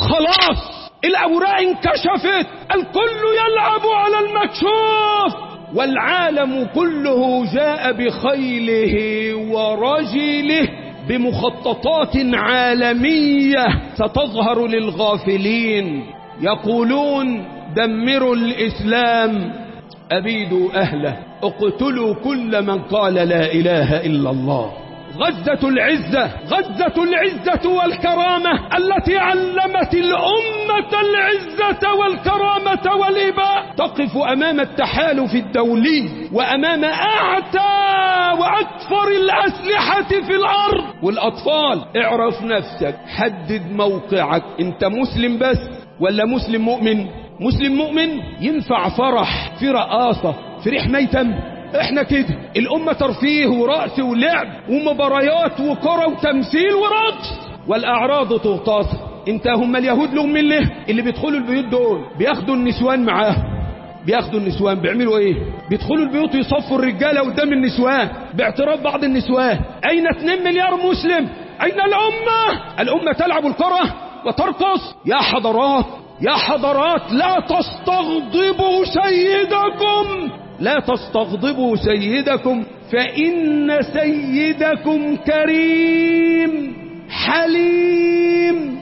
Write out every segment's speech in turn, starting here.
خلاص الأوراق انكشفت الكل يلعب على المكشوف والعالم كله جاء بخيله ورجله بمخططات عالمية ستظهر للغافلين يقولون دمروا الإسلام أبيدوا أهله اقتلوا كل من قال لا إله إلا الله غزة العزة غزة العزة والكرامة التي علمت الأمة العزة والكرامة والإباء تقف أمام التحالف الدولي وأمام أعتى وأكثر الأسلحة في الأرض والأطفال اعرف نفسك حدد موقعك انت مسلم بس ولا مسلم مؤمن مسلم مؤمن ينفع فرح في رقاصة في ريح ميتم احنا كده الامة ترفيه ورأس ولعب ومباريات وكرة وتمثيل ورقص والاعراض تغتص انت هم اليهود لهم من له اللي بيدخلوا البيوت دول بياخدوا النسوان معاهم بياخدوا النسوان بيعملوا ايه بيدخلوا البيوت يصفوا الرجالة قدام النسوان باعتراف بعض النسوان اين 2 مليار مسلم اين الامة الامة تلعب الكرة وترقص يا حضرات يا حضرات لا تستغضبوا سيدكم لا تستغضبوا سيدكم فإن سيدكم كريم حليم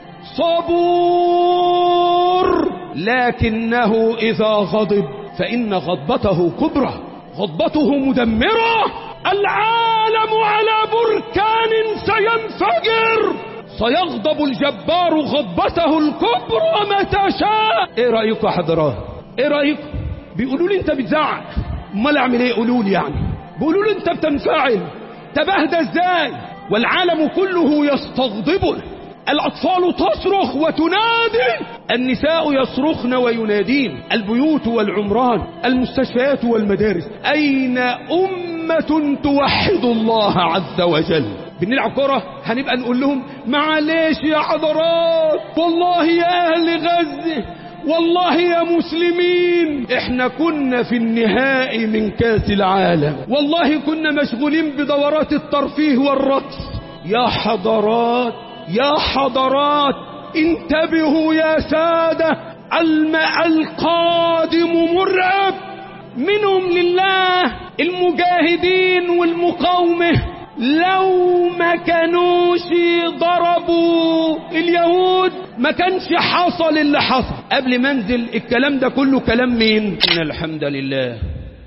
صبور لكنه إذا غضب فإن غضبته كبرى غضبته مدمرة العالم على بركان سينفجر سيغضب الجبار غضبته الكبرى متى شاء ايه رأيكم يا حضرات ايه رأيكم بيقولوا لي انت بتزعق امال اعمل ايه قولوا لي يعني بيقولوا لي انت بتنفعل تبهدى ازاي والعالم كله يستغضبه الاطفال تصرخ وتنادي النساء يصرخن وينادين البيوت والعمران المستشفيات والمدارس اين امه توحد الله عز وجل بنلعب كرة هنبقى نقول لهم معلش يا حضرات والله يا اهل غزة والله يا مسلمين احنا كنا في النهائي من كاس العالم والله كنا مشغولين بدورات الترفيه والرقص يا حضرات يا حضرات انتبهوا يا سادة الماء القادم مرعب منهم لله المجاهدين والمقاومة لو ما كانوش ضربوا اليهود ما كانش حصل اللي حصل قبل ما انزل الكلام ده كله كلام مين ان الحمد لله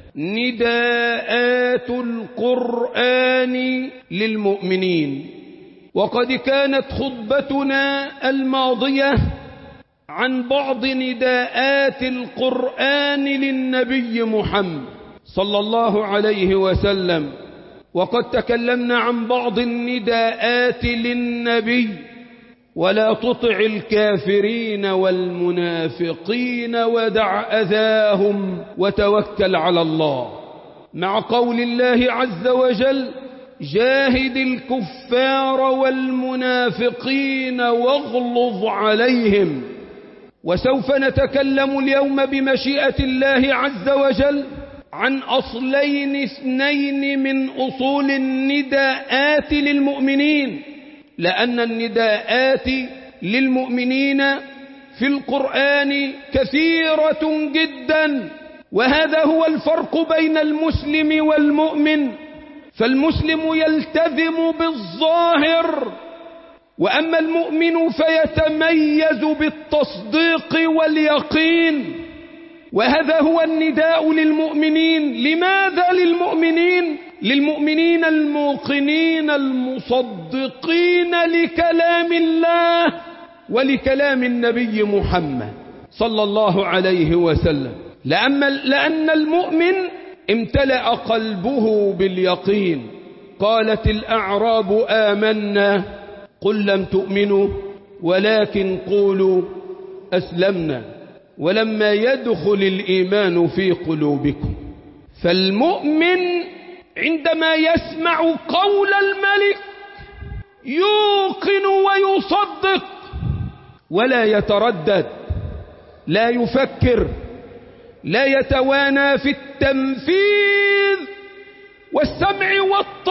نداءات القرآن للمؤمنين وقد كانت خطبتنا الماضية عن بعض نداءات القرآن للنبي محمد صلى الله عليه وسلم وقد تكلمنا عن بعض النداءات للنبي ولا تطع الكافرين والمنافقين ودع أذاهم وتوكل على الله مع قول الله عز وجل جاهد الكفار والمنافقين واغلظ عليهم وسوف نتكلم اليوم بمشيئة الله عز وجل عن أصلين اثنين من أصول النداءات للمؤمنين لأن النداءات للمؤمنين في القرآن كثيرة جدا وهذا هو الفرق بين المسلم والمؤمن فالمسلم يلتزم بالظاهر وأما المؤمن فيتميز بالتصديق واليقين وهذا هو النداء للمؤمنين لماذا للمؤمنين للمؤمنين الموقنين المصدقين لكلام الله ولكلام النبي محمد صلى الله عليه وسلم لأما لأن المؤمن امتلأ قلبه باليقين قالت الأعراب آمنا قل لم تؤمنوا ولكن قولوا أسلمنا ولما يدخل الإيمان في قلوبكم فالمؤمن عندما يسمع قول الملك يوقن ويصدق ولا يتردد لا يفكر لا يتوانى في التنفيذ والسمع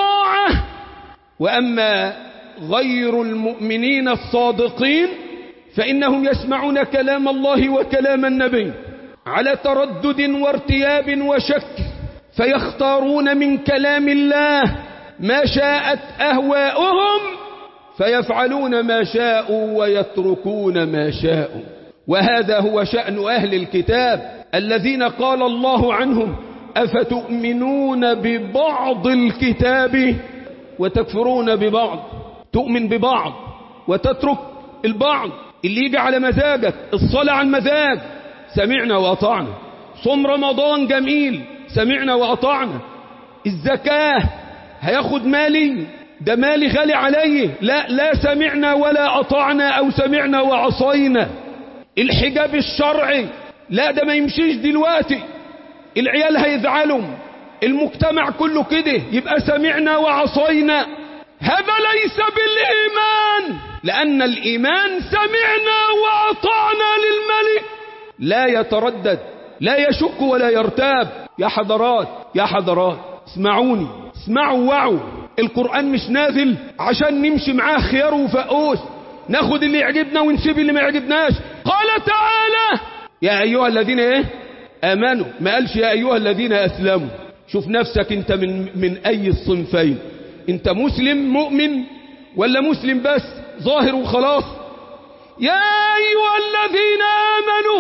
والطاعة وأما غير المؤمنين الصادقين فإنهم يسمعون كلام الله وكلام النبي على تردد وارتياب وشك فيختارون من كلام الله ما شاءت أهواؤهم فيفعلون ما شاءوا ويتركون ما شاءوا وهذا هو شأن أهل الكتاب الذين قال الله عنهم أفتؤمنون ببعض الكتاب وتكفرون ببعض تؤمن ببعض وتترك البعض اللي يجي على مزاجك الصلاة عن مزاج سمعنا وأطعنا صوم رمضان جميل سمعنا وأطعنا الزكاة هياخد مالي ده مالي غالي عليه لا لا سمعنا ولا أطعنا أو سمعنا وعصينا الحجاب الشرعي لا ده ما يمشيش دلوقتي العيال هيزعلوا المجتمع كله كده يبقى سمعنا وعصينا هذا ليس بالإيمان لأن الإيمان سمعنا وأطعنا للملك لا يتردد لا يشك ولا يرتاب يا حضرات يا حضرات اسمعوني اسمعوا وعوا القرآن مش نازل عشان نمشي معاه خيار وفقوس ناخد اللي يعجبنا ونسيب اللي ما يعجبناش قال تعالى يا أيها الذين ايه آمنوا ما قالش يا أيها الذين أسلموا شوف نفسك انت من, من أي الصنفين انت مسلم مؤمن ولا مسلم بس ظاهر وخلاص يا أيها الذين آمنوا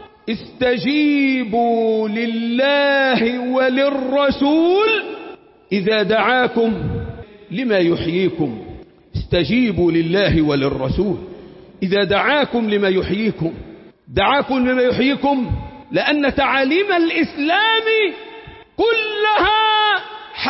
استجيبوا لله وللرسول إذا دعاكم لما يحييكم استجيبوا لله وللرسول إذا دعاكم لما يحييكم دعاكم لما يحييكم لأن تعاليم الإسلام كلها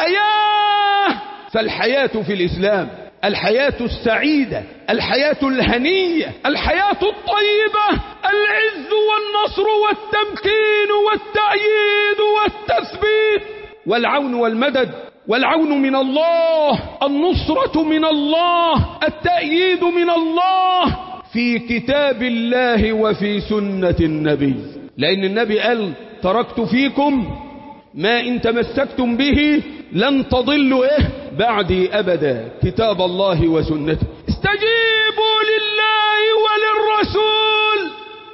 حياة فالحياة في الإسلام الحياة السعيدة الحياة الهنية الحياة الطيبة العز والنصر والتمكين والتأييد والتثبيت والعون والمدد والعون من الله النصرة من الله التأييد من الله في كتاب الله وفي سنة النبي لأن النبي قال تركت فيكم ما إن تمسكتم به لن تضلوا إيه بعدي أبدا كتاب الله وسنته استجيبوا لله وللرسول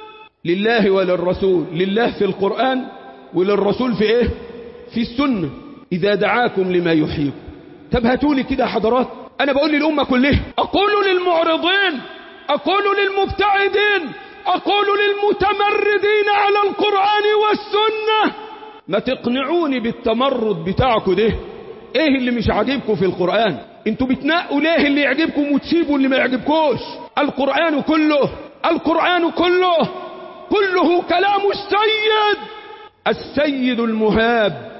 لله وللرسول لله في القرآن وللرسول في إيه في السنة إذا دعاكم لما يحييكم طب هاتولي كده حضرات أنا بقول للأمة كلها أقول للمعرضين أقول للمبتعدين أقول للمتمردين على القرآن والسنة ما تقنعوني بالتمرد بتاعكم ده ايه اللي مش عاجبكم في القرآن انتوا بتنقوا ليه اللي يعجبكم وتسيبوا اللي ما يعجبكوش القرآن كله القرآن كله كله كلام السيد السيد المهاب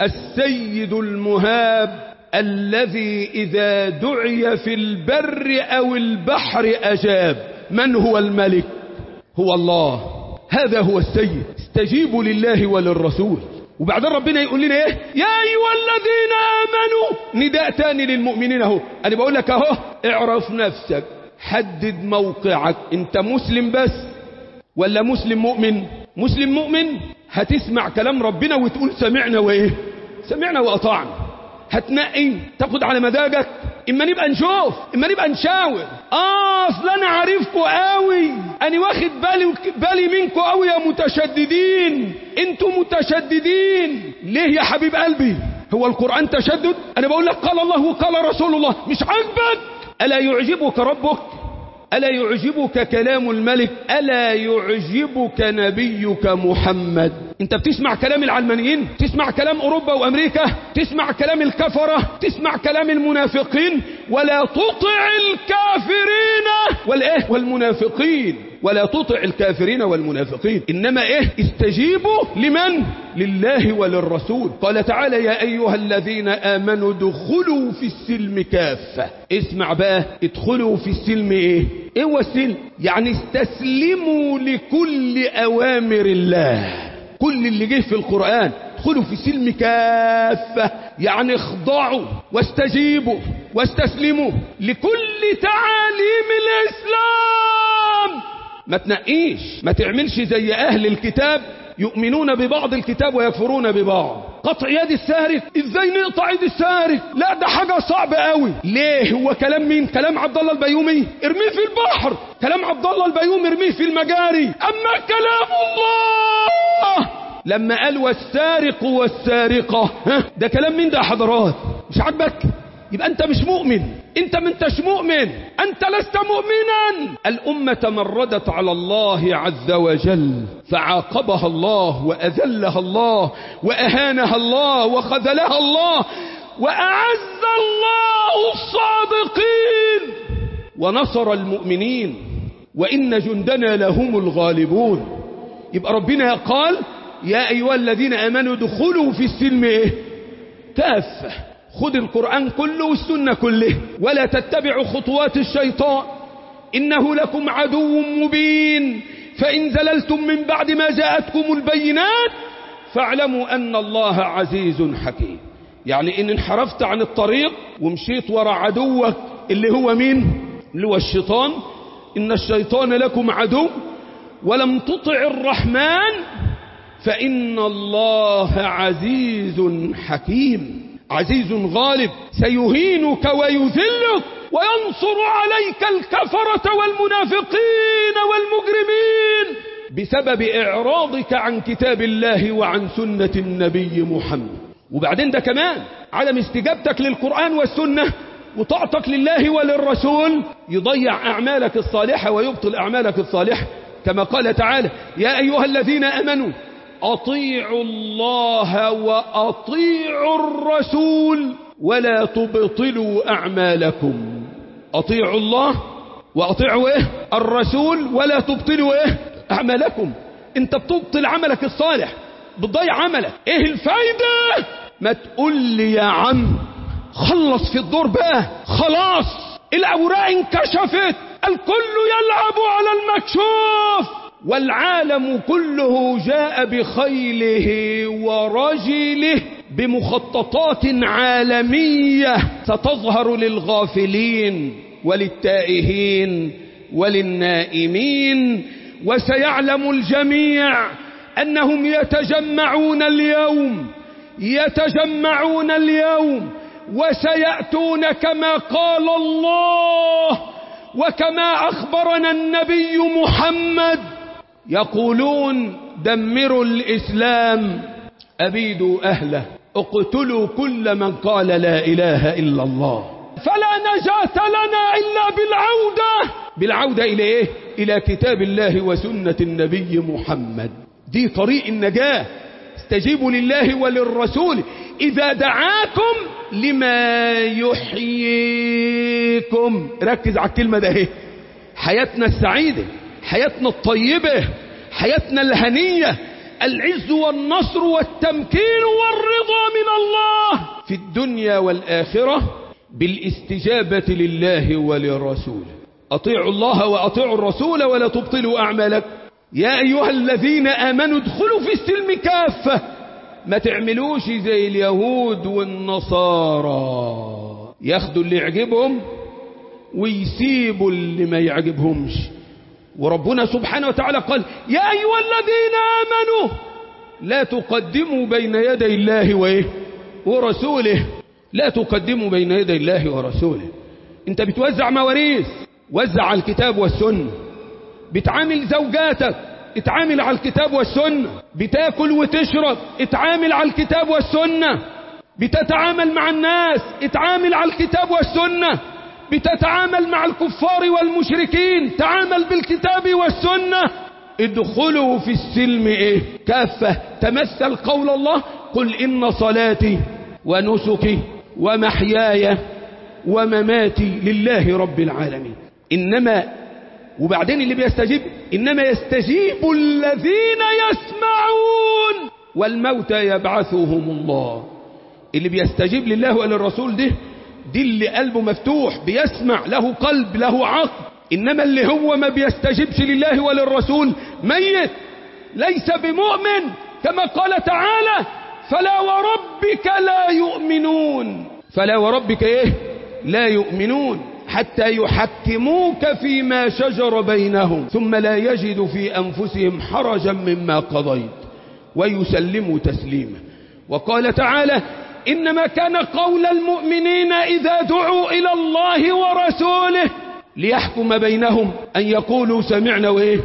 السيد المهاب الذي إذا دعي في البر أو البحر أجاب من هو الملك هو الله هذا هو السيد استجيبوا لله وللرسول وبعدين ربنا يقول لنا ايه يا ايها الذين امنوا نداء تاني للمؤمنين اهو انا بقول لك اهو اعرف نفسك حدد موقعك انت مسلم بس ولا مسلم مؤمن مسلم مؤمن هتسمع كلام ربنا وتقول سمعنا وايه سمعنا واطعنا هتنقي تاخد على مزاجك اما نبقى نشوف اما نبقى نشاور اه اصل انا عارفكوا قوي انا واخد بالي بالي منكوا قوي يا متشددين انتوا متشددين ليه يا حبيب قلبي هو القرآن تشدد انا بقول لك قال الله وقال رسول الله مش عاجبك الا يعجبك ربك ألا يعجبك كلام الملك ألا يعجبك نبيك محمد انت بتسمع كلام العلمانيين تسمع كلام أوروبا وأمريكا تسمع كلام الكفرة تسمع كلام المنافقين ولا تطع الكافرين والإيه والمنافقين ولا تطع الكافرين والمنافقين إنما إيه استجيبوا لمن لله وللرسول قال تعالى يا أيها الذين آمنوا دخلوا في السلم كافة اسمع بقى ادخلوا في السلم إيه إيه هو السلم يعني استسلموا لكل أوامر الله كل اللي جه في القرآن ادخلوا في السلم كافة يعني اخضعوا واستجيبوا واستسلموا لكل تعاليم الإسلام ما تنقيش ما تعملش زي أهل الكتاب يؤمنون ببعض الكتاب ويكفرون ببعض قطع يد السارق ازاي نقطع يد السارق لا ده حاجة صعبة قوي ليه هو كلام مين كلام عبد الله البيومي ارميه في البحر كلام عبد الله البيومي ارميه في المجاري اما كلام الله لما قال والسارق والسارقة ها ده كلام مين ده يا حضرات مش عاجبك يبقى انت مش مؤمن انت ما انتش مؤمن انت لست مؤمنا الامة تمردت على الله عز وجل فعاقبها الله واذلها الله واهانها الله وخذلها الله واعز الله الصادقين ونصر المؤمنين وان جندنا لهم الغالبون يبقى ربنا قال يا ايها الذين امنوا ادخلوا في السلم ايه كافه خذ القرآن كله والسنة كله ولا تتبعوا خطوات الشيطان إنه لكم عدو مبين فإن زللتم من بعد ما جاءتكم البينات فاعلموا أن الله عزيز حكيم يعني إن انحرفت عن الطريق ومشيت وراء عدوك اللي هو مين اللي هو الشيطان إن الشيطان لكم عدو ولم تطع الرحمن فإن الله عزيز حكيم عزيز غالب سيهينك ويذلك وينصر عليك الكفرة والمنافقين والمجرمين بسبب إعراضك عن كتاب الله وعن سنة النبي محمد وبعدين ده كمان عدم استجابتك للقرآن والسنة وطاعتك لله وللرسول يضيع أعمالك الصالحة ويبطل أعمالك الصالحة كما قال تعالى يا أيها الذين أمنوا أطيعوا الله وأطيعوا الرسول ولا تبطلوا أعمالكم أطيعوا الله وأطيعوا إيه الرسول ولا تبطلوا إيه أعمالكم أنت بتبطل عملك الصالح بتضيع عملك إيه الفايدة ما تقول لي يا عم خلص في الدور بقى خلاص الأوراق انكشفت الكل يلعب على المكشوف والعالم كله جاء بخيله ورجله بمخططات عالمية ستظهر للغافلين وللتائهين وللنائمين وسيعلم الجميع أنهم يتجمعون اليوم يتجمعون اليوم وسيأتون كما قال الله وكما أخبرنا النبي محمد يقولون دمروا الإسلام أبيدوا أهله اقتلوا كل من قال لا إله إلا الله فلا نجاة لنا إلا بالعودة بالعودة إلى إيه؟ إلى كتاب الله وسنة النبي محمد دي طريق النجاة استجيبوا لله وللرسول إذا دعاكم لما يحييكم ركز على الكلمة ده اهي حياتنا السعيدة حياتنا الطيبة حياتنا الهنية العز والنصر والتمكين والرضا من الله في الدنيا والآخرة بالاستجابة لله ولرسوله أطيعوا الله وأطيعوا الرسول ولا تبطلوا أعمالك يا أيها الذين آمنوا ادخلوا في السلم كافة ما تعملوش زي اليهود والنصارى ياخدوا اللي يعجبهم ويسيبوا اللي ما يعجبهمش وربنا سبحانه وتعالى قال يا أيها الذين آمنوا لا تقدموا بين يدي الله وإيه ورسوله لا تقدموا بين يدي الله ورسوله انت بتوزع مواريث وزع على الكتاب والسنة بتعامل زوجاتك اتعامل على الكتاب والسنة بتاكل وتشرب اتعامل على الكتاب والسنة بتتعامل مع الناس اتعامل على الكتاب والسنة بتتعامل مع الكفار والمشركين تعامل بالكتاب والسنة ادخلوا في السلم ايه كافة تمثل قول الله قل إن صلاتي ونسكي ومحياي ومماتي لله رب العالمين إنما وبعدين اللي بيستجيب إنما يستجيب الذين يسمعون والموتى يبعثهم الله اللي بيستجيب لله وللرسول ده دي اللي قلبه مفتوح بيسمع له قلب له عقل إنما اللي هو ما بيستجيبش لله وللرسول ميت ليس بمؤمن كما قال تعالى فلا وربك لا يؤمنون فلا وربك ايه لا يؤمنون حتى يحكموك فيما شجر بينهم ثم لا يجد في أنفسهم حرجا مما قضيت ويسلموا تسليما وقال تعالى إنما كان قول المؤمنين إذا دعوا إلى الله ورسوله ليحكم بينهم أن يقولوا سمعنا وإيه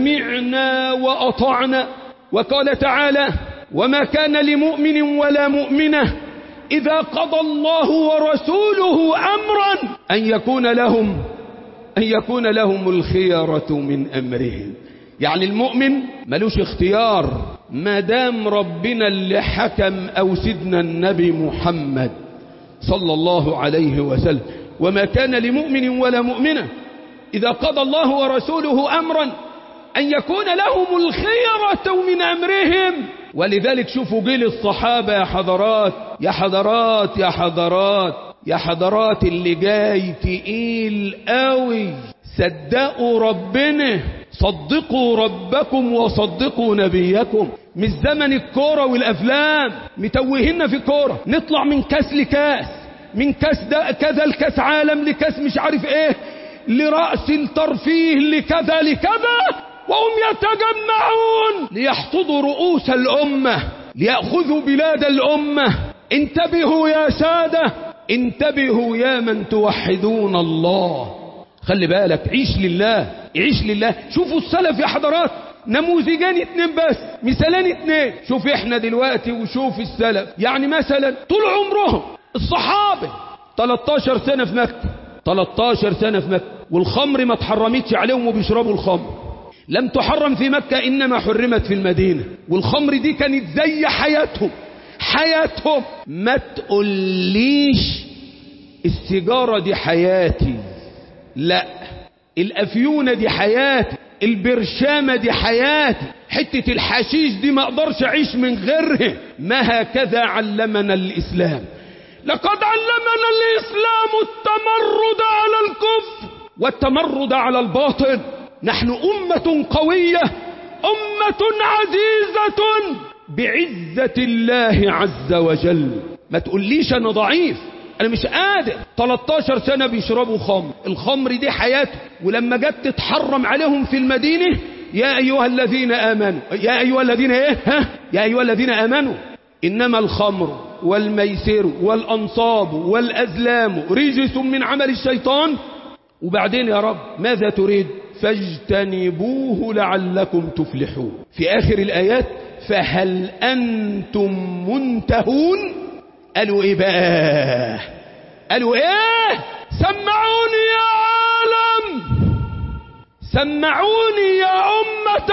سمعنا وأطعنا وقال تعالى وما كان لمؤمن ولا مؤمنة إذا قضى الله ورسوله أمرا أن يكون لهم أن يكون لهم الخيرة من أمرهم يعني المؤمن ملوش اختيار ما دام ربنا اللي حكم أو سيدنا النبي محمد صلى الله عليه وسلم وما كان لمؤمن ولا مؤمنة إذا قضى الله ورسوله أمرا أن يكون لهم الخيرة من أمرهم ولذلك شوفوا جيل الصحابة يا حضرات يا حضرات يا حضرات يا حضرات اللي جاي تقيل قوي صدقوا ربنا صدقوا ربكم وصدقوا نبيكم مش زمن الكورة والأفلام متوهنا في الكورة نطلع من كاس لكاس من كاس ده كذا لكاس عالم لكاس مش عارف ايه لرأس الترفيه لكذا لكذا وهم يتجمعون ليحصدوا رؤوس الأمة ليأخذوا بلاد الأمة انتبهوا يا سادة انتبهوا يا من توحدون الله خلي بالك عيش لله عيش لله شوفوا السلف يا حضرات نموذجين اتنين بس مثالين اتنين شوف احنا دلوقتي وشوف السلف يعني مثلا طول عمرهم الصحابة 13 سنة في مكة 13 سنة في مكة والخمر ما تحرمتش عليهم وبيشربوا الخمر لم تحرم في مكة إنما حرمت في المدينة والخمر دي كانت زي حياتهم حياتهم ما تقوليش السيجارة دي حياتي لا الأفيونة دي حياتي البرشامة دي حياتي حتة الحشيش دي ما اقدرش اعيش من غيرها ما هكذا علمنا الإسلام لقد علمنا الإسلام التمرد على الكفر والتمرد على الباطل نحن أمة قوية أمة عزيزة بعزة الله عز وجل ما تقوليش أنا ضعيف أنا مش قادر 13 سنة بيشربوا خمر الخمر دي حياته ولما جت تتحرم عليهم في المدينة يا أيها الذين آمنوا يا أيها الذين إيه ها يا أيها الذين آمنوا إنما الخمر والميسر والأنصاب والأزلام رجس من عمل الشيطان وبعدين يا رب ماذا تريد فاجتنبوه لعلكم تفلحون في آخر الآيات فهل أنتم منتهون قالوا إيه بقى قالوا إيه سمعوني يا عالم سمعوني يا أمة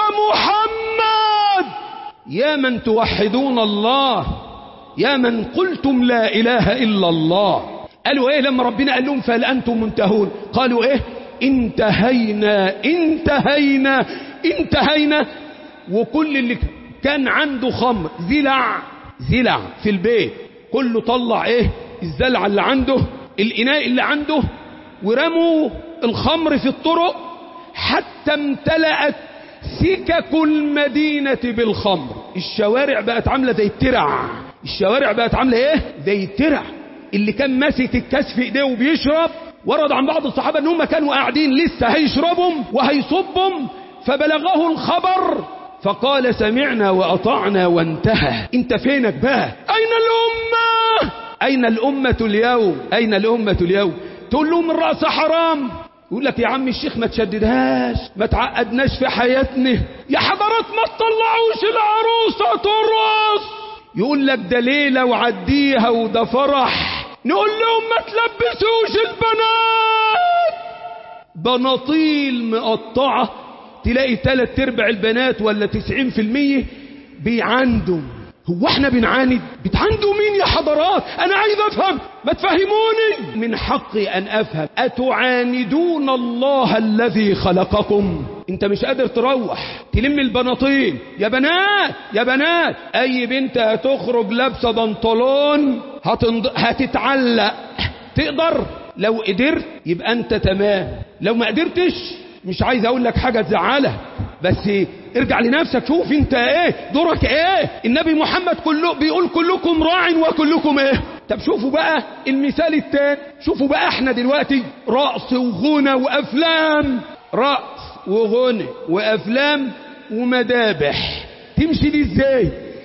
محمد يا من توحدون الله يا من قلتم لا إله إلا الله قالوا إيه لما ربنا قال لهم فهل أنتم منتهون قالوا إيه انتهينا انتهينا انتهينا وكل اللي كان عنده خمر زلع زلع في البيت كله طلع ايه الزلع اللي عنده الاناء اللي عنده ورموا الخمر في الطرق حتى امتلأت سكك المدينة بالخمر الشوارع بقت عاملة زي الترع الشوارع بقت عاملة ايه زي الترع اللي كان ماسك الكاس في ايديه وبيشرب ورد عن بعض الصحابة ان هم كانوا قاعدين لسه هيشربهم وهيصبهم فبلغه الخبر فقال سمعنا وأطعنا وانتهى انت فينك بقى اين الأمة اين الأمة اليوم اين الأمة اليوم تقول لهم الرأس حرام يقول لك يا عم الشيخ ما تشددهاش ما تعقدناش في حياتنا يا حضرات ما تطلعوش العروسة ترقص يقول لك ده ليلة وعديها وده فرح نقول لهم ما تلبسوش البنات بناطيل مقطعة تلاقي تلات ارباع البنات ولا تسعين في المية بيعندوا هو احنا بنعاند بتعاندوا مين يا حضرات انا عايز افهم ما تفهموني من حقي ان افهم اتعاندون الله الذي خلقكم انت مش قادر تروح تلم البناطيل يا بنات يا بنات اي بنت هتخرج لابسه بنطلون هتنض... هتتعلق تقدر لو قدرت يبقى انت تمام لو ما قدرتش مش عايز اقول لك حاجه تزعلك بس ارجع لنفسك شوف انت ايه دورك ايه النبي محمد كله بيقول كلكم راع وكلكم ايه طب شوفوا بقى المثال التاني شوفوا بقى احنا دلوقتي رقص وغنى وافلام رقص وغنى وافلام ومذابح تمشي دي ازاي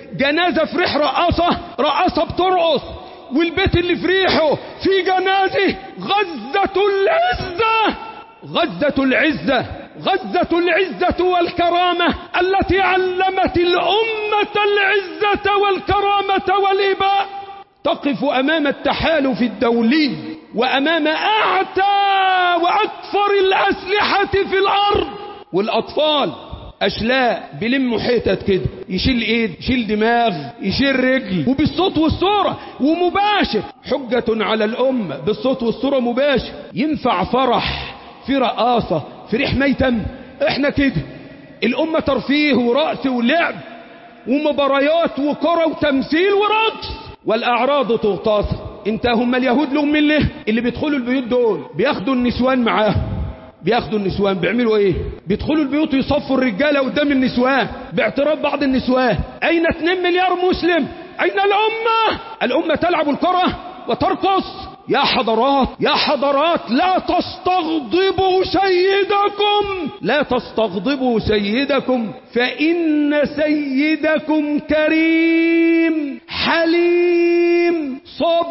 جنازة في ريح رقاصة رقاصة بترقص والبيت اللي في ريحه في جنازة غزة العزة غزة العزة غزة العزة والكرامة التي علمت الأمة العزة والكرامة والإباء تقف أمام التحالف الدولي وأمام أعتى وأكثر الأسلحة في الأرض والأطفال أشلاء بلم حتت كده يشيل ايد يشيل دماغ يشيل رجل وبالصوت والصورة ومباشر حجة على الأمة بالصوت والصورة مباشر ينفع فرح في رقاصة في ريح ميتم احنا كده الأمة ترفيه ورأس ولعب ومباريات وكرة وتمثيل ورقص والأعراض تغتاظ انت هم اليهود لهم من له اللي بيدخلوا البيوت دول بياخدوا النسوان معاهم بياخدوا النسوان بيعملوا ايه بيدخلوا البيوت يصفوا الرجالة قدام النسوان باعتراف بعض النسوان اين 2 مليار مسلم اين الامة الامة تلعب الكرة وترقص يا حضرات يا حضرات لا تستغضبوا سيدكم لا تستغضبوا سيدكم فإن سيدكم كريم حليم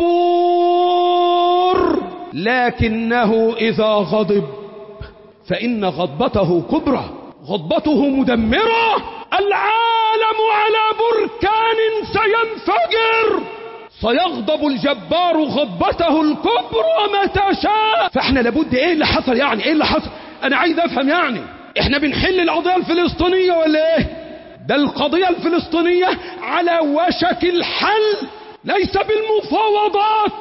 صبور لكنه إذا غضب فإن غضبته كبرى غضبته مدمرة العالم على بركان سينفجر سيغضب الجبار غضبته الكبرى متى شاء فاحنا لابد ايه اللي حصل يعني ايه اللي حصل انا عايز افهم يعني احنا بنحل القضية الفلسطينية ولا ايه ده القضية الفلسطينية على وشك الحل ليس بالمفاوضات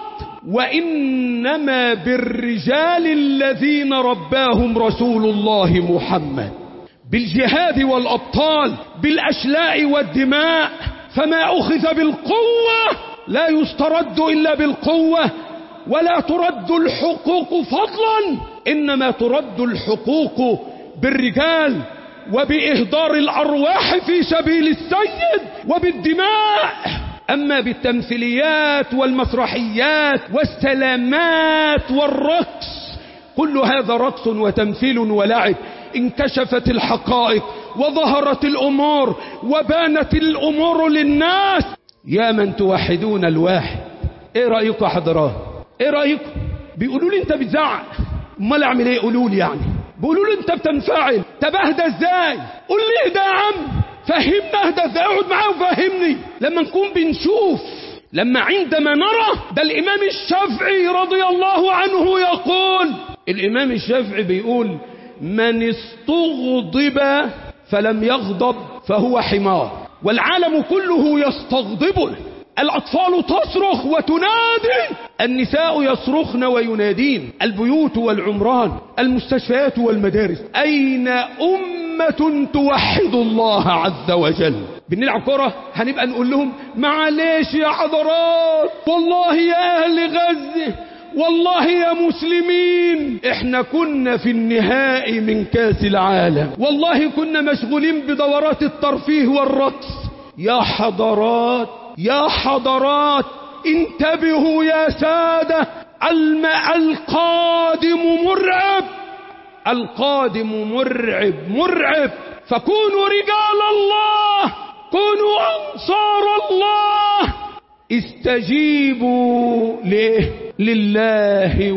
وإنما بالرجال الذين رباهم رسول الله محمد بالجهاد والأبطال بالأشلاء والدماء فما أخذ بالقوة لا يسترد إلا بالقوة ولا ترد الحقوق فضلا إنما ترد الحقوق بالرجال وبإهدار الأرواح في سبيل السيد وبالدماء أما بالتمثيليات والمسرحيات والسلامات والرقص كل هذا رقص وتمثيل ولعب انكشفت الحقائق وظهرت الأمور وبانت الأمور للناس يا من توحدون الواحد ايه رأيكم يا حضرات ايه رأيكم بيقولوا لي انت بتزعق امال اعمل ايه قولوا لي يعني بيقولوا لي انت بتنفعل طب اهدى ازاي قول لي اهدى يا عم فهمنا اهدى ازاي اقعد معاه وفهمني لما نكون بنشوف لما عندما نرى ده الامام الشافعي رضي الله عنه يقول الامام الشافعي بيقول من استغضب فلم يغضب فهو حمار والعالم كله يستغضبه الأطفال تصرخ وتنادي النساء يصرخن وينادين البيوت والعمران المستشفيات والمدارس أين أمة توحد الله عز وجل بنلعب كرة هنبقى نقول لهم معلش يا حضرات والله يا أهل غزة والله يا مسلمين احنا كنا في النهائي من كاس العالم والله كنا مشغولين بدورات الترفيه والرقص يا حضرات يا حضرات انتبهوا يا سادة الم القادم مرعب القادم مرعب مرعب فكونوا رجال الله كونوا أنصار الله استجيبوا ليه لله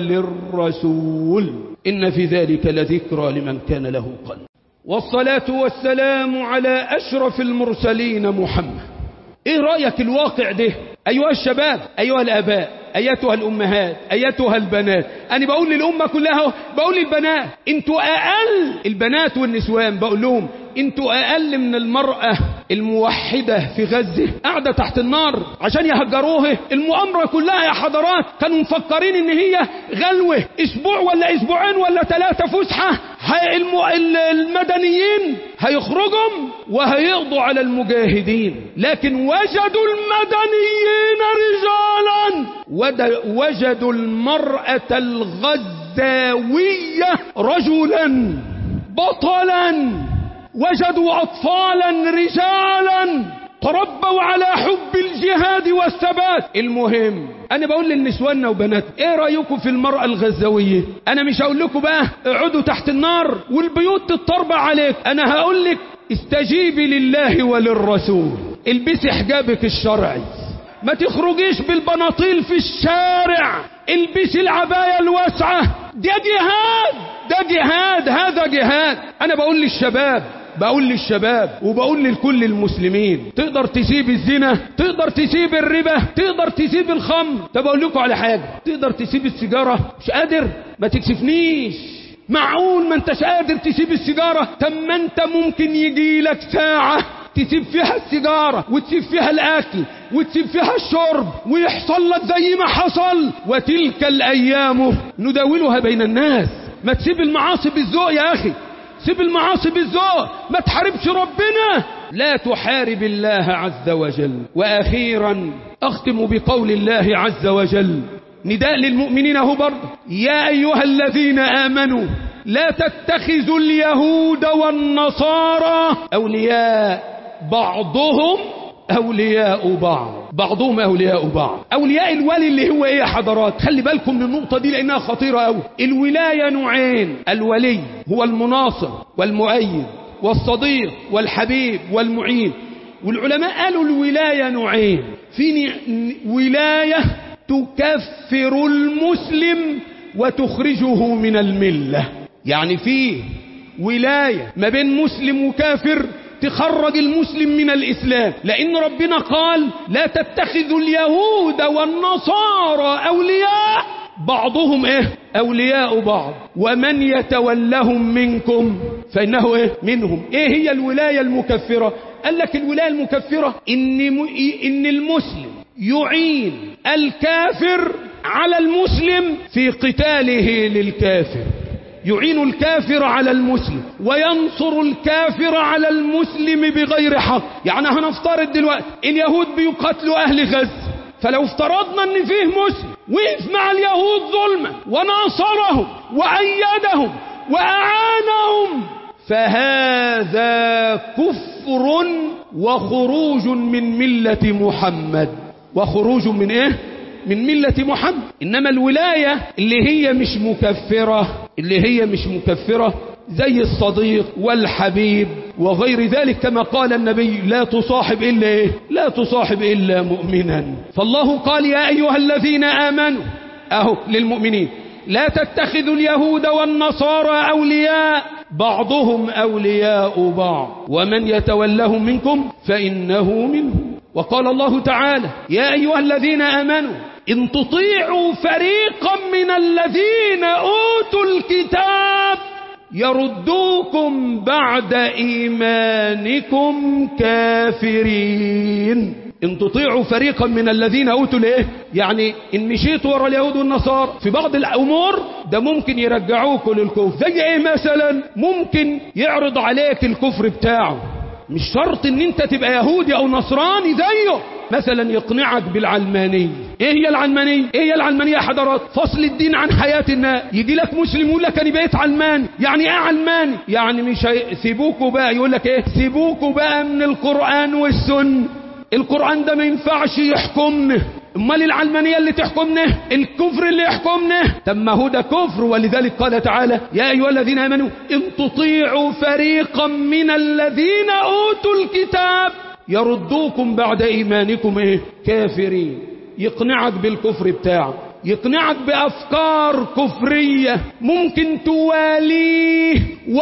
وللرسول إن في ذلك لذكرى لمن كان له قلب والصلاة والسلام على أشرف المرسلين محمد ايه رأيك الواقع ده ايها الشباب ايها الاباء ايتها الامهات ايتها البنات انا بقول للامة كلها بقول للبنات انتوا اقل البنات والنسوان بقول لهم انتوا اقل من المرأة الموحدة في غزة قاعدة تحت النار عشان يهجروها المؤامرة كلها يا حضرات كانوا مفكرين ان هي غلوة اسبوع ولا اسبوعين ولا ثلاثة فسحة الم... المدنيين هيخرجوا وهيقضوا على المجاهدين لكن وجدوا المدنيين رجالا وجدوا المرأة الغزاوية رجلا بطلا وجدوا أطفالا رجالا تربوا على حب الجهاد والثبات المهم انا بقول للنسوان وبنات ايه رايكم في المرأة الغزاوية انا مش هقول لكم بقى اقعدوا تحت النار والبيوت تتربع عليك انا هقول لك استجيبي لله وللرسول البسي حجابك الشرعي ما تخرجيش بالبناطيل في الشارع البسي العباية الواسعة ده جهاد ده جهاد هذا جهاد انا بقول للشباب بقول للشباب وبقول لكل المسلمين تقدر تسيب الزنا تقدر تسيب الربا تقدر تسيب الخمر طب اقول لكم على حاجه تقدر تسيب السيجاره مش قادر ما تكسفنيش معقول ما انتش قادر تسيب السيجاره طب ما انت ممكن يجي لك ساعه تسيب فيها السيجارة وتسيب فيها الأكل وتسيب فيها الشرب ويحصل لك زي ما حصل وتلك الأيام نداولها بين الناس ما تسيب المعاصي بالذوق يا أخي سيب المعاصي بالذوق ما تحاربش ربنا لا تحارب الله عز وجل وأخيرا أختم بقول الله عز وجل نداء للمؤمنين هو برضه يا أيها الذين آمنوا لا تتخذوا اليهود والنصارى أولياء بعضهم أولياء بعض بعضهم أولياء بعض أولياء الولي اللي هو إيه يا حضرات خلي بالكم من النقطة دي لأنها خطيرة أوي الولاية نوعين الولي هو المناصر والمؤيد والصديق والحبيب والمعين والعلماء قالوا الولاية نوعين في ولاية تكفر المسلم وتخرجه من الملة يعني فيه ولاية ما بين مسلم وكافر تخرج المسلم من الإسلام لأن ربنا قال لا تتخذوا اليهود والنصارى أولياء بعضهم إيه أولياء بعض ومن يتولهم منكم فإنه إيه منهم إيه هي الولاية المكفرة قال لك الولاية المكفرة إن, م... إن المسلم يعين الكافر على المسلم في قتاله للكافر يعين الكافر على المسلم وينصر الكافر على المسلم بغير حق يعني هنفترض دلوقتي اليهود بيقتلوا أهل غزة فلو افترضنا ان فيه مسلم وقف مع اليهود ظلما وناصرهم وأيدهم وأعانهم فهذا كفر وخروج من ملة محمد وخروج من ايه من ملة محمد إنما الولاية اللي هي مش مكفرة اللي هي مش مكفرة زي الصديق والحبيب وغير ذلك كما قال النبي لا تصاحب إلا إيه لا تصاحب إلا مؤمنا فالله قال يا أيها الذين آمنوا أهو للمؤمنين لا تتخذوا اليهود والنصارى أولياء بعضهم أولياء بعض ومن يتولهم منكم فإنه منهم وقال الله تعالى يا أيها الذين آمنوا إن تطيعوا فريقا من الذين أوتوا الكتاب يردوكم بعد إيمانكم كافرين إن تطيعوا فريقا من الذين أوتوا ليه يعني إن مشيتوا ورا اليهود والنصارى في بعض الأمور ده ممكن يرجعوكم للكفر زي إيه مثلا ممكن يعرض عليك الكفر بتاعه مش شرط ان انت تبقى يهودي او نصراني زيه مثلا يقنعك بالعلمانية ايه هي العلمانية ايه هي العلمانية يا حضرات فصل الدين عن حياة الناس يجي لك مسلم يقول لك انا بقيت علماني يعني ايه علماني يعني مش هي... سيبوكوا بقى يقول لك ايه سيبوكوا بقى من القرآن والسنة القرآن ده ما ينفعش يحكمنا امال العلمانية اللي تحكمنا الكفر اللي يحكمنا طب ما هو ده كفر ولذلك قال تعالى يا أيها الذين آمنوا إن تطيعوا فريقا من الذين أوتوا الكتاب يردوكم بعد إيمانكم إيه كافرين يقنعك بالكفر بتاعه يقنعك بأفكار كفرية ممكن تواليه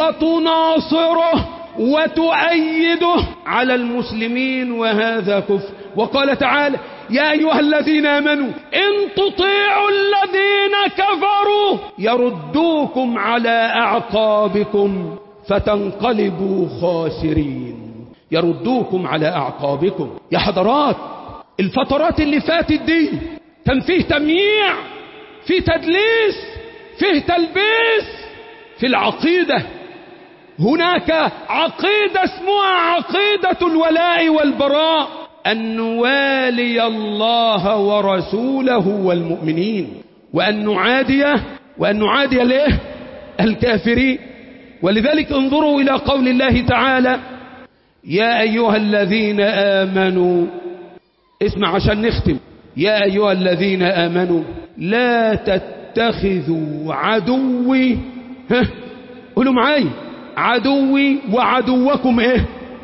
وتناصره وتؤيده على المسلمين وهذا كفر وقال تعالى يا أيها الذين آمنوا إن تطيعوا الذين كفروا يردوكم على أعقابكم فتنقلبوا خاسرين يردوكم على أعقابكم يا حضرات الفترات اللي فاتت دي كان فيه تمييع فيه تدليس فيه تلبيس في العقيدة هناك عقيدة اسمها عقيدة الولاء والبراء أن نوالي الله ورسوله والمؤمنين وأن نعادي وأن نعادي له الكافرين ولذلك انظروا إلى قول الله تعالى يا أيها الذين آمنوا اسمع عشان نختم يا أيها الذين آمنوا لا تتخذوا عدوي ها قولوا معايا عدوي وعدوكم ايه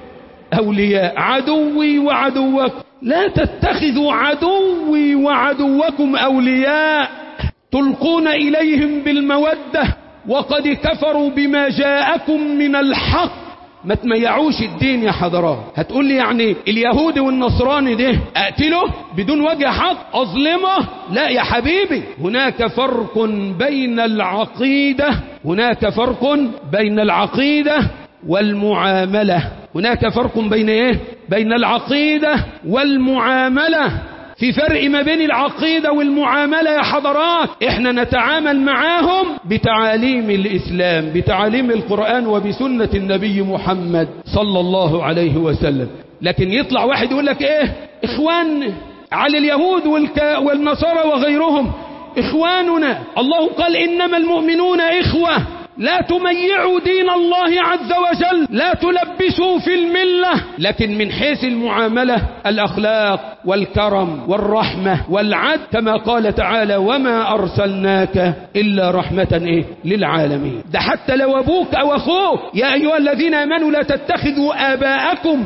أولياء عدوي وعدوكم لا تتخذوا عدوي وعدوكم أولياء تلقون إليهم بالمودة وقد كفروا بما جاءكم من الحق ما تميعوش الدين يا حضرات هتقول لي يعني اليهودي والنصراني ده اقتله بدون وجه حق اظلمه لا يا حبيبي هناك فرق بين العقيدة هناك فرق بين العقيدة والمعاملة هناك فرق بين ايه بين العقيدة والمعاملة في فرق ما بين العقيدة والمعاملة يا حضرات احنا نتعامل معاهم بتعاليم الاسلام بتعاليم القرآن وبسنة النبي محمد صلى الله عليه وسلم لكن يطلع واحد يقول لك ايه اخوان على اليهود والك والنصارى وغيرهم اخواننا الله قال انما المؤمنون اخوة لا تميعوا دين الله عز وجل لا تلبسوا في الملة لكن من حيث المعاملة الأخلاق والكرم والرحمة والعدل كما قال تعالى وما أرسلناك إلا رحمة إيه؟ للعالمين ده حتى لو أبوك أو أخوك يا أيها الذين آمنوا لا تتخذوا آباءكم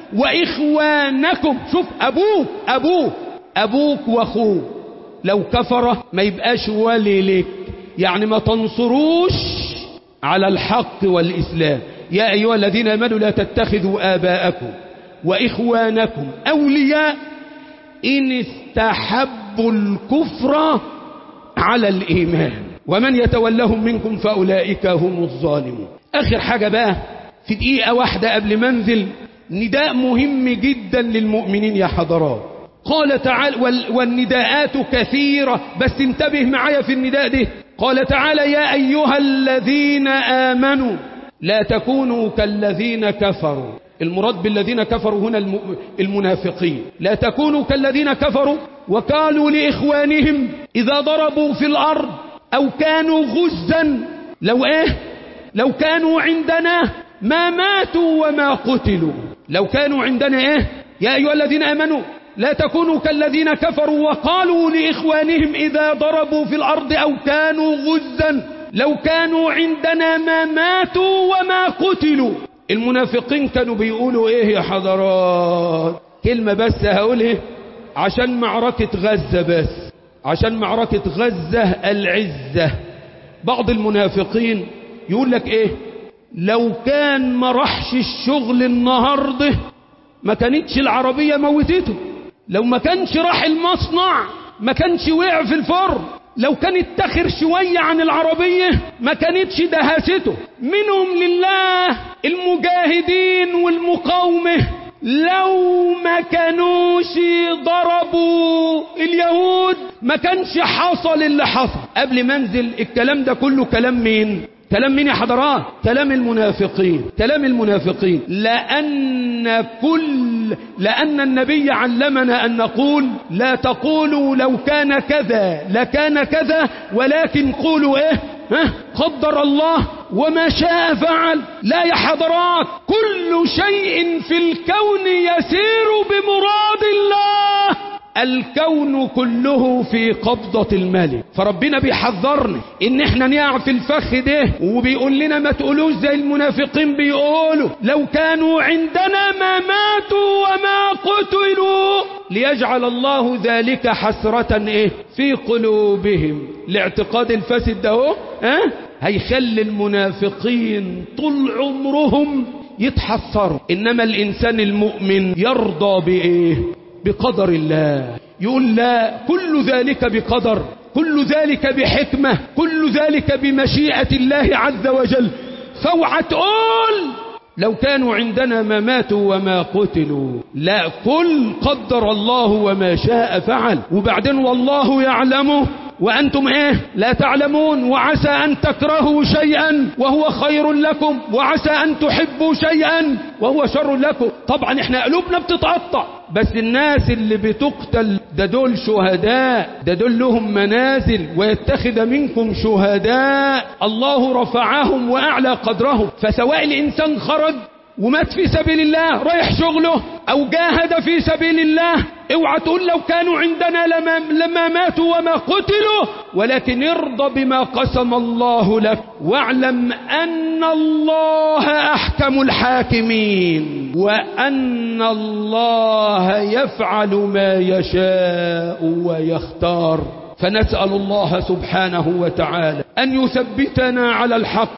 وإخوانكم شوف أبوك أبوك أبوك وأخوك لو كفر ما يبقاش ولي لك يعني ما تنصروش على الحق والإسلام يا أيها الذين آمنوا لا تتخذوا آباءكم وإخوانكم أولياء إن استحبوا الكفر على الإيمان ومن يتولهم منكم فأولئك هم الظالمون آخر حاجة بقى في دقيقة واحدة قبل منزل نداء مهم جدا للمؤمنين يا حضرات قال تعالى والنداءات كثيرة بس انتبه معايا في النداء ده قال تعالى يا أيها الذين آمنوا لا تكونوا كالذين كفروا المراد بالذين كفروا هنا المنافقين لا تكونوا كالذين كفروا وقالوا لإخوانهم إذا ضربوا في الأرض أو كانوا غزا لو إيه لو كانوا عندنا ما ماتوا وما قتلوا لو كانوا عندنا إيه يا أيها الذين آمنوا لا تكونوا كالذين كفروا وقالوا لإخوانهم إذا ضربوا في الأرض أو كانوا غزا لو كانوا عندنا ما ماتوا وما قتلوا المنافقين كانوا بيقولوا إيه يا حضرات كلمة بس هقول إيه عشان معركة غزة بس عشان معركة غزة العزة بعض المنافقين يقول لك إيه لو كان ما رحش الشغل النهارده ما كانتش العربية موتته لو ما كانش راح المصنع ما كانش وقع في الفرن لو كان اتخر شوية عن العربية ما كانتش دهسته منهم لله المجاهدين والمقاومة لو ما كانوش ضربوا اليهود ما كانش حصل اللي حصل قبل ما انزل الكلام ده كله كلام مين كلام مين يا حضرات كلام المنافقين كلام المنافقين لأن كل لأن النبي علمنا أن نقول لا تقولوا لو كان كذا لكان كذا ولكن قولوا ايه ها قدر الله وما شاء فعل لا يا حضرات كل شيء في الكون يسير بمراد الله الكون كله في قبضة الملك فربنا بيحذرنا ان احنا نقع في الفخ ده وبيقول لنا ما تقولوش زي المنافقين بيقولوا لو كانوا عندنا ما ماتوا وما قتلوا ليجعل الله ذلك حسرة ايه في قلوبهم الاعتقاد الفاسد ده اهو ها هيخلي المنافقين طول عمرهم يتحسروا انما الانسان المؤمن يرضى بايه بقدر الله يقول لا كل ذلك بقدر كل ذلك بحكمة كل ذلك بمشيئة الله عز وجل فاوعى تقول لو كانوا عندنا ما ماتوا وما قتلوا لا كل قدر الله وما شاء فعل وبعدين والله يعلمه وأنتم إيه لا تعلمون وعسى أن تكرهوا شيئا وهو خير لكم وعسى أن تحبوا شيئا وهو شر لكم طبعا احنا قلوبنا بتتقطع بس الناس اللي بتقتل ده دول شهداء ده دول لهم منازل ويتخذ منكم شهداء الله رفعهم وأعلى قدرهم فسواء الإنسان خرج ومات في سبيل الله رايح شغله او جاهد في سبيل الله اوعى تقول لو كانوا عندنا لما, لما ماتوا وما قتلوا ولكن ارضى بما قسم الله لك واعلم ان الله احكم الحاكمين وأن الله يفعل ما يشاء ويختار فنسأل الله سبحانه وتعالى أن يثبتنا على الحق